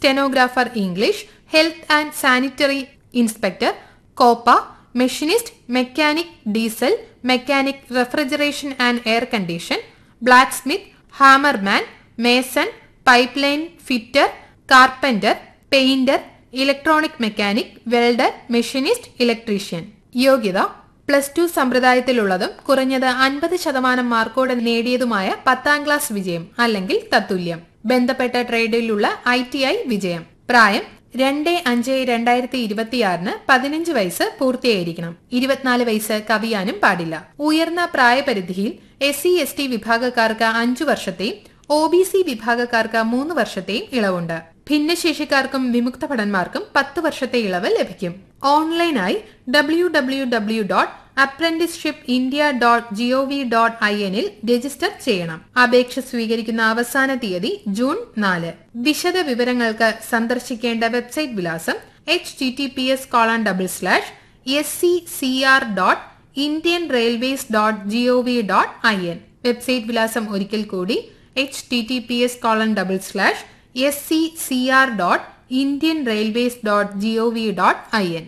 stenographer English health and sanitary inspector COPA machinist mechanic diesel mechanic refrigeration and air condition blacksmith hammerman mason pipeline fitter carpenter painter electronic mechanic welder machinist electrician യോഗ്യത plus two സമ്പ്രദായത്തിലുള്ളതും കുറഞ്ഞത് അൻപത് ശതമാനം മാർക്കോടെ നേടിയതുമായ പത്താം class വിജയം അല്ലെങ്കിൽ തത്തുല്യം ബന്ധപ്പെട്ട ട്രേഡിലുള്ള ഐ ടി ഐ വിജയം പ്രായം രണ്ട് അഞ്ച് രണ്ടായിരത്തി ഇരുപത്തിയാറിന് പതിനഞ്ച് വയസ്സ് പൂർത്തിയായിരിക്കണം ഇരുപത്തിനാല് വയസ്സ് കവിയാനും പാടില്ല ഉയർന്ന പ്രായപരിധിയിൽ എസ് സി എസ് ടി വിഭാഗക്കാർക്ക് അഞ്ചു വർഷത്തെയും ഒ ബി സി വിഭാഗക്കാർക്ക് മൂന്ന് വർഷത്തെയും ഇളവുണ്ട് ഭിന്നശേഷിക്കാർക്കും വിമുക്ത ഭടന്മാർക്കും പത്ത് വർഷത്തെ ഇളവ് ലഭിക്കും ഓൺലൈനായി W W W dot apprenticeship India dot GOV dot I എന്നിൽ രജിസ്റ്റർ ചെയ്യണം അപേക്ഷ സ്വീകരിക്കുന്ന അവസാന തീയതി ജൂൺ നാല് വിശദ വിവരങ്ങൾക്ക് സന്ദർശിക്കേണ്ട വെബ്സൈറ്റ് വിലാസം H T T P S colon double slash S C C R dot Indian railways dot GOV dot I N website വിലാസം ഒരിക്കൽ കൂടി H T T P S colon double slash S C C R dot Indian railways dot GOV dot I N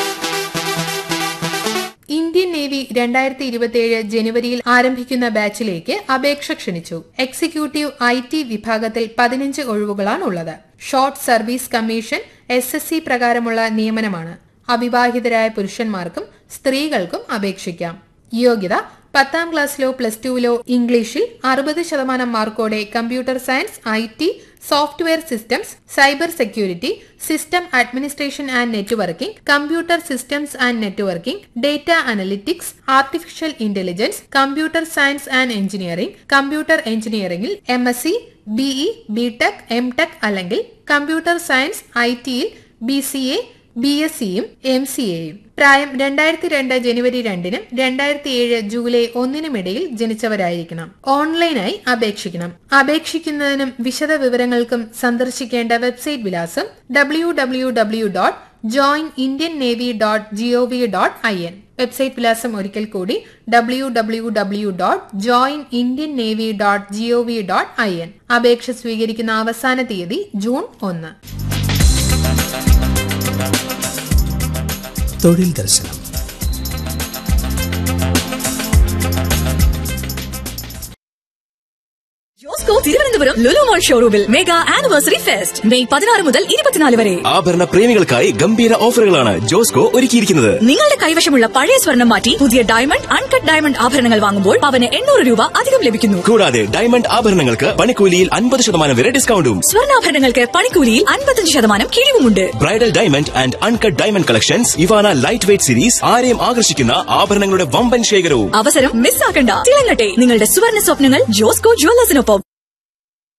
Indian Navy രണ്ടായിരത്തി ഇരുപത്തിയേഴ് ജനുവരിയിൽ ആരംഭിക്കുന്ന ബാച്ചിലേക്ക് അപേക്ഷ ക്ഷണിച്ചു executive I T വിഭാഗത്തിൽ പതിനഞ്ച് ഒഴിവുകളാണുള്ളത് short service commission S S C പ്രകാരമുള്ള നിയമനമാണ് അവിവാഹിതരായ പുരുഷന്മാർക്കും സ്ത്രീകൾക്കും അപേക്ഷിക്കാം യോഗ്യത പത്താം ക്ലാസ്സിലോ പ്ലസ് ടുവിലോ ഇംഗ്ലീഷിൽ അറുപത് ശതമാനം മാർക്കോടെ computer science I T software systems cyber security system administration and networking computer systems and networking data analytics artificial intelligence computer science and engineering computer എഞ്ചിനീയറിംഗിൽ M S C BE BTech M tech അല്ലെങ്കിൽ computer science I ടിയിൽ B C A B S സിയും M C എയും പ്രായം രണ്ടായിരത്തി രണ്ട് ജനുവരി രണ്ടിനും രണ്ടായിരത്തി ഏഴ് ജൂലൈ ഒന്നിനും ഇടയിൽ ജനിച്ചവരായിരിക്കണം ഓൺലൈനായി അപേക്ഷിക്കണം അപേക്ഷിക്കുന്നതിനും വിശദ വിവരങ്ങൾക്കും സന്ദർശിക്കേണ്ട വെബ്സൈറ്റ് വിലാസം W W W dot join Indian Navy dot GOV dot I N website വിലാസം ഒരിക്കൽ കൂടി W W W dot join Indian Navy dot GOV dot I N അപേക്ഷ സ്വീകരിക്കുന്ന അവസാന തീയതി ജൂൺ ഒന്ന് തൊഴിൽ ദർശനം ജോസ്കോ തിരുവനന്തപുരം ലുലുമോൾ ഷോറൂമിൽ മെഗാ ആനിവേഴ്സറി ഫെസ്റ്റ് മെയ് പതിനാറ് മുതൽ ഇരുപത്തിനാല് വരെ ആഭരണ പ്രേമികൾക്കായി ഗംഭീര ഓഫറുകളാണ് ജോസ്കോ ഒരുക്കിയിരിക്കുന്നത് നിങ്ങളുടെ കൈവശമുള്ള പഴയ സ്വർണം മാറ്റി പുതിയ ഡയമണ്ട് അൺകട്ട് ഡയമണ്ട് ആഭരണങ്ങൾ വാങ്ങുമ്പോൾ പവന് എണ്ണൂറ് രൂപ അധികം ലഭിക്കുന്നു കൂടാതെ ഡയമണ്ട് ആഭരണങ്ങൾക്ക് പണിക്കൂലിയിൽ അൻപത് ശതമാനം വരെ ഡിസ്കൗണ്ടും സ്വർണ്ണാഭരണങ്ങൾക്ക് പണിക്കൂലിയിൽ അൻപത്തഞ്ച് ശതമാനം കിഴിവുമുണ്ട് bridal diamond and uncut diamond collections Ivana lightweight series ആരെയും ആകർഷിക്കുന്ന ആഭരണങ്ങളുടെ വമ്പൻ ശേഖരവും അവസരം മിസ്സാക്കണ്ട തിളങ്ങട്ടെ നിങ്ങളുടെ സുവർണ സ്വപ്നങ്ങൾ ജോസ്കോ ജ്വല്ലേഴ്സിനൊപ്പം